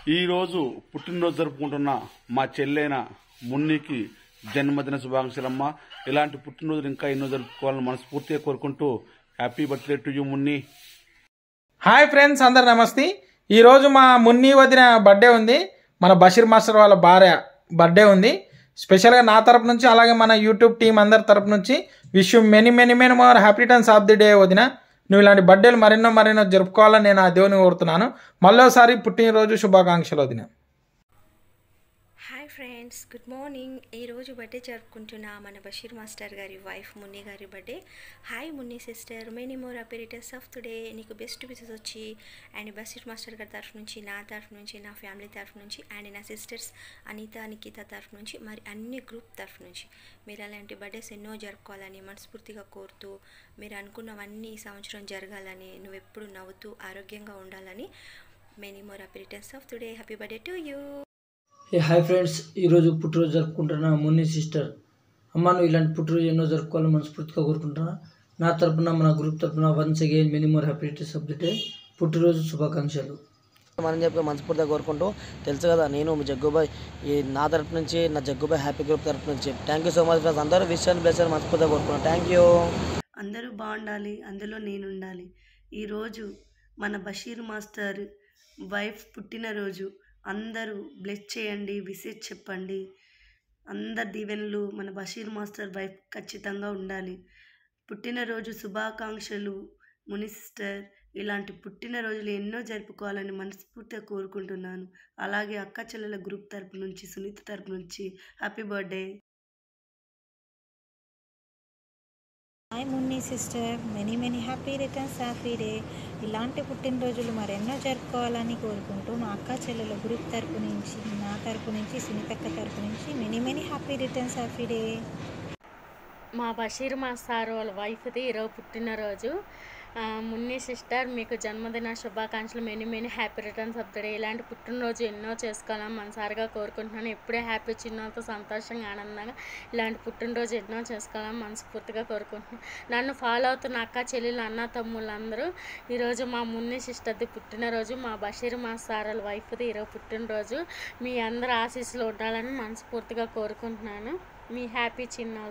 ఈరోజు పుట్టినరోజు జరుపుకుంటున్న మా చెల్లెన మున్నికి జన్మదిన శుభాకాంక్షలమ్మ ఇలాంటి పుట్టినరోజులు ఇంకా ఎన్నో జరుపుకోవాలని మనస్ఫూర్తిగా కోరుకుంటూ happy birthday to you Munni hi friends అందరు నమస్తే ఈరోజు మా మున్ని వదిన బర్త్డే ఉంది మన బషీర్ మాస్టర్ వాళ్ళ భార్య బర్త్డే ఉంది స్పెషల్గా నా తరపు నుంచి అలాగే మన యూట్యూబ్ టీం అందరి తరపు నుంచి wish many many many more happy returns of the day వదిన నువ్వు ఇలాంటి బర్త్డేలు మరెన్నో మరెన్నో జరుపుకోవాలని నేను ఆ దేవుని కోరుతున్నాను మళ్ళోసారి పుట్టినరోజు శుభాకాంక్షలు వదిన హాయ్ ఫ్రెండ్స్ గుడ్ మార్నింగ్ ఈరోజు బర్త్డే జరుపుకుంటున్న మన బషీర్ మాస్టర్ గారి వైఫ్ మున్ని గారి birthday hi Munni sister many more happy returns of today నీకు బెస్ట్ విషెస్ వచ్చి అండ్ బషీర్ మాస్టర్ గారి తరఫు నుంచి నా తరఫు నుంచి నా ఫ్యామిలీ తరఫు నుంచి అండ్ నా సిస్టర్స్ అనిత నిఖిత తరఫు నుంచి మరి అన్ని గ్రూప్ తరఫు నుంచి మీరు అలాంటి బర్త్డేస్ ఎన్నో జరుపుకోవాలని మనస్ఫూర్తిగా కోరుతూ మీరు అనుకున్నవన్నీ ఈ సంవత్సరం జరగాలని నువ్వు ఎప్పుడు నవ్వుతూ ఆరోగ్యంగా ఉండాలని many more happy returns of today happy birthday to you ఏ హాయ్ ఫ్రెండ్స్ ఈరోజు పుట్టినరోజు జరుపుకుంటున్న మున్ని సిస్టర్ అమ్మ నువ్వు ఇలాంటి పుట్టినరోజు ఎన్నో జరుపుకోవాలని మనస్ఫూర్తిగా కోరుకుంటున్నా నా తరపున మన గ్రూప్ తరపున once again many more happy returns of the day పుట్టినరోజు శుభాకాంక్షలు మనం చెప్పి మనస్ఫూర్తిగా కోరుకుంటూ తెలుసు కదా నేను మీ జగ్గుబాయ్ ఈ నా తరపు నుంచి నా జగ్గుబాయ్ హ్యాపీ గ్రూప్ తరపు నుంచి thank you so much friends అందరూ విషయాన్ని బ్లెస్ మనస్ఫూర్తిగా కోరుకున్నాను థ్యాంక్ యూ అందరూ బాగుండాలి అందులో నేను ఉండాలి ఈరోజు మన బషీర్ మాస్టర్ వైఫ్ పుట్టినరోజు అందరూ బ్లెస్ చేయండి విసిట్ చెప్పండి అందరి దీవెనలు మన బషీర్ మాస్టర్ వైఫ్ ఖచ్చితంగా ఉండాలి పుట్టినరోజు శుభాకాంక్షలు ముని సిస్టర్ ఇలాంటి పుట్టినరోజులు ఎన్నో జరుపుకోవాలని మనస్ఫూర్తిగా కోరుకుంటున్నాను అలాగే అక్క చెల్లెల గ్రూప్ తరపు నుంచి సునీత తరపు నుంచి happy birthday hi Munni sister many many happy returns happy day ఇలాంటి పుట్టినరోజులు మరెన్నో జరుపుకోవాలని కోరుకుంటూ మా అక్క చెల్లెల గ్రూప్ తరపు నుంచి నా తరపు నుంచి సునీతక్క తరపు నుంచి many many happy returns happy day మా బషీర్ మా సార్ వాళ్ళ వైఫ్ది ఈరోజు పుట్టినరోజు ఆ, మున్ని సిస్టర్ మీకు జన్మదిన శుభాకాంక్షలు many many happy returns of the day ఇలాంటి పుట్టినరోజు ఎన్నో చేసుకోవాలని మనసారిగా కోరుకుంటున్నాను ఎప్పుడే హ్యాపీ చిన్నతో సంతోషంగా ఆనందంగా ఇలాంటి పుట్టినరోజు ఎన్నో చేసుకోవాలని మనస్ఫూర్తిగా కోరుకుంటున్నాను నన్ను ఫాలో అవుతున్న అక్క చెల్లెలు అన్న తమ్ముళ్ళందరూ ఈరోజు మా మున్ని సిస్టర్ది పుట్టినరోజు మా బషీర్ మా సార్ వాళ్ళ వైఫ్ది ఈరోజు పుట్టినరోజు మీ అందరు ఆశీస్సులు ఉండాలని మనస్ఫూర్తిగా కోరుకుంటున్నాను మీ హ్యాపీ చిన్న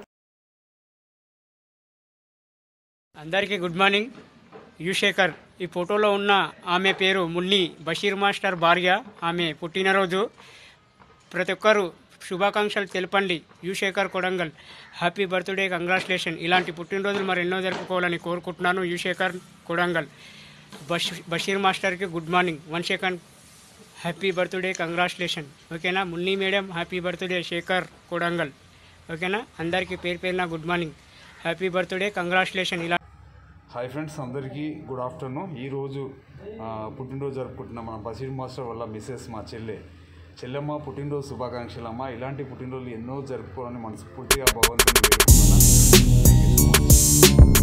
అందరికీ గుడ్ మార్నింగ్ యుశేఖర్ ఈ ఫోటోలో ఉన్న ఆమె పేరు మున్ని బషీర్ మాస్టర్ భార్య ఆమె పుట్టినరోజు ప్రతి ఒక్కరూ శుభాకాంక్షలు తెలపండి Yushekhar Kodangal happy birthday congratulation ఇలాంటి పుట్టినరోజులు మరి ఎన్నో జరుపుకోవాలని కోరుకుంటున్నాను యుశేఖర్ కొడంగల్ బష్ బషీర్ మాస్టర్కి good morning one second happy birthday congratulation ఓకేనా Munni madam happy birthday Shekhar Kodangal ఓకేనా అందరికీ పేరు పేరున good morning happy birthday congratulation ఇలా హాయ్ ఫ్రెండ్స్ అందరికీ గుడ్ ఆఫ్టర్నూన్ ఈరోజు ఆ, పుట్టినరోజు జరుపుకుంటున్న మన బషీర్ మాస్టర్ వల్ల మిస్సెస్ మా చెల్లె చెల్లెమ్మ పుట్టినరోజు శుభాకాంక్షలమ్మ ఇలాంటి పుట్టినరోజులు ఎన్నో జరుపుకోవాలని మనస్ఫూర్తిగా భగవంతుని వేడుకుంటున్నాను థ్యాంక్ యూ సో మచ్